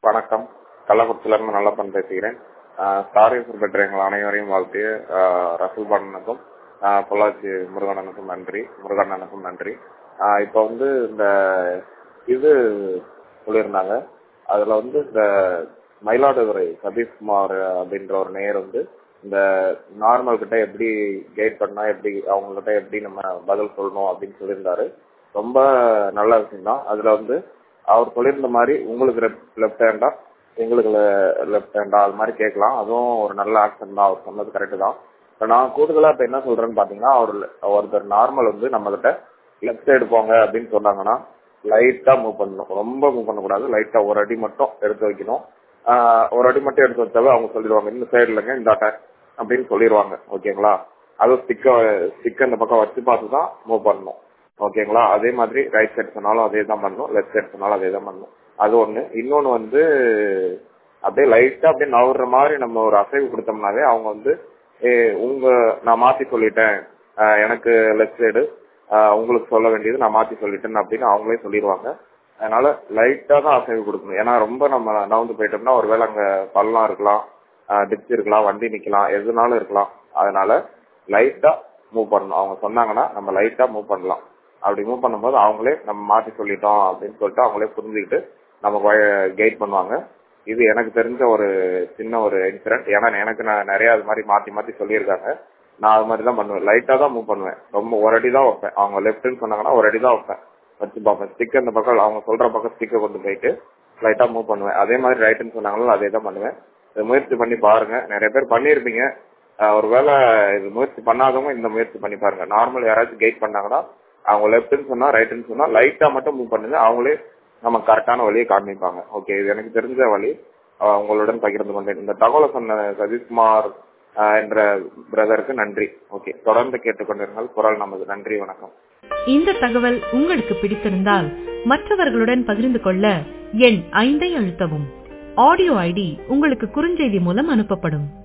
வணக்கம் கள்ளக்குறிச்சியிலிருந்து நல்லப்பன் பேசுகிறேன் சாரி பெற்ற எங்கள் அனைவரையும் வாழ்த்து ரசூல் பண்ணனுக்கும் பொள்ளாச்சி முருகனனுக்கும் நன்றி முருகண்ணனுக்கும் நன்றி இப்போ வந்து இந்த இது சொல்லியிருந்தாங்க அதுல வந்து இந்த மயிலாடுதுறை சதீஷ்குமார் அப்படின்ற ஒரு நேயர் வந்து இந்த நார்மல் கிட்ட எப்படி கைட் பண்ணா எப்படி அவங்க கிட்ட எப்படி நம்ம பதில் சொல்லணும் அப்படின்னு சொல்லியிருந்தாரு ரொம்ப நல்ல விஷயம் தான் அதுல வந்து அவர் சொல்லியிருந்த மாதிரி உங்களுக்கு லெஃப்ட் ஹேண்டா எங்களுக்கு லெஃப்ட் ஹேண்டா அது மாதிரி கேட்கலாம் அதுவும் ஒரு நல்ல ஆக்ஷன் தான் அவர் சொன்னது கரெக்டு தான் இப்போ நான் கூடுதலா இப்போ என்ன சொல்றேன்னு பாத்தீங்கன்னா அவர் ஒருத்தர் நார்மல் வந்து நம்ம கிட்ட லெஃப்ட் சைடு போங்க அப்படின்னு சொன்னாங்கன்னா லைட்டா மூவ் பண்ணணும் ரொம்ப மூவ் பண்ணக்கூடாது லைட்டா ஒரு அடி மட்டும் எடுத்து வைக்கணும் ஒரு அடி மட்டும் எடுத்து வச்சாவே அவங்க சொல்லிடுவாங்க இந்த சைடு இல்லைங்க இந்த அட்டாக் அப்படின்னு சொல்லிடுவாங்க ஓகேங்களா அதுவும் ஸ்டிக்க ஸ்டிக் அந்த பக்கம் வச்சு பார்த்து தான் மூவ் பண்ணணும் ஓகேங்களா அதே மாதிரி ரைட் சைடு சொன்னாலும் அதே தான் பண்ணணும் லெஃப்ட் சைடு சொன்னாலும் அதே தான் பண்ணணும் அது ஒண்ணு இன்னொன்னு வந்து அப்படியே லைட்டா அப்படியே நவர்ற மாதிரி நம்ம ஒரு அசைவு கொடுத்தோம்னாவே அவங்க வந்து உங்க நான் மாத்தி சொல்லிட்டேன் எனக்கு லெஃப்ட் சைடு உங்களுக்கு சொல்ல வேண்டியது நான் மாத்தி சொல்லிட்டேன் அப்படின்னு அவங்களே சொல்லிடுவாங்க அதனால லைட்டா தான் அசைவு கொடுக்கணும் ஏன்னா ரொம்ப நம்ம நவந்து போயிட்டோம்னா ஒருவேளை அங்க பள்ளம் இருக்கலாம் டிப்ஸ் இருக்கலாம் வண்டி நிக்கலாம் எதுனாலும் இருக்கலாம் அதனால லைட்டா மூவ் பண்ணணும் அவங்க சொன்னாங்கன்னா நம்ம லைட்டா மூவ் பண்ணலாம் அப்படி மூவ் பண்ணும்போது அவங்களே நம்ம மாத்தி சொல்லிட்டோம் அப்படின்னு சொல்லிட்டு அவங்களே புரிஞ்சுக்கிட்டு நமக்கு கைட் பண்ணுவாங்க இது எனக்கு தெரிஞ்ச ஒரு சின்ன ஒரு இன்சிடென்ட் ஏன்னா எனக்கு நான் நிறைய அது மாதிரி மாத்தி மாத்தி சொல்லியிருக்காங்க நான் அது மாதிரி தான் பண்ணுவேன் லைட்டா தான் மூவ் பண்ணுவேன் ரொம்ப ஒரு அடி தான் வைப்பேன் அவங்க லெஃப்ட்னு சொன்னாங்கன்னா ஒரு அடி தான் வைப்பேன் வச்சு பார்ப்பேன் ஸ்டிக் அந்த பக்கம் அவங்க சொல்ற பக்கம் ஸ்டிக்கை கொண்டு போயிட்டு லைட்டா மூவ் பண்ணுவேன் அதே மாதிரி ரைட்டுன்னு சொன்னாங்களோ அதே தான் பண்ணுவேன் இதை முயற்சி பண்ணி பாருங்க நிறைய பேர் பண்ணியிருப்பீங்க ஒருவேளை இது முயற்சி பண்ணாதவங்க இந்த முயற்சி பண்ணி பாருங்க நார்மல் யாராச்சும் கைட் பண்ணாங்கன்னா அவங்க லெஃப்ட்னு சொன்னா ரைட்னு சொன்னா லைட்டா மட்டும் மூவ் பண்ணுங்க அவங்களே நம்ம கரெக்டான வழியை காமிப்பாங்க ஓகே இது எனக்கு தெரிஞ்ச வழி உங்களுடன் பகிர்ந்து கொண்டேன் இந்த தகவலை சொன்ன சதீஷ்குமார் என்ற பிரதருக்கு நன்றி ஓகே தொடர்ந்து கேட்டுக்கொண்டிருங்கள் குரல் நமது நன்றி வணக்கம் இந்த தகவல் உங்களுக்கு பிடித்திருந்தால் மற்றவர்களுடன் பகிர்ந்து கொள்ள எண் ஐந்தை அழுத்தவும் ஆடியோ ஐடி உங்களுக்கு குறுஞ்செய்தி மூலம் அனுப்பப்படும்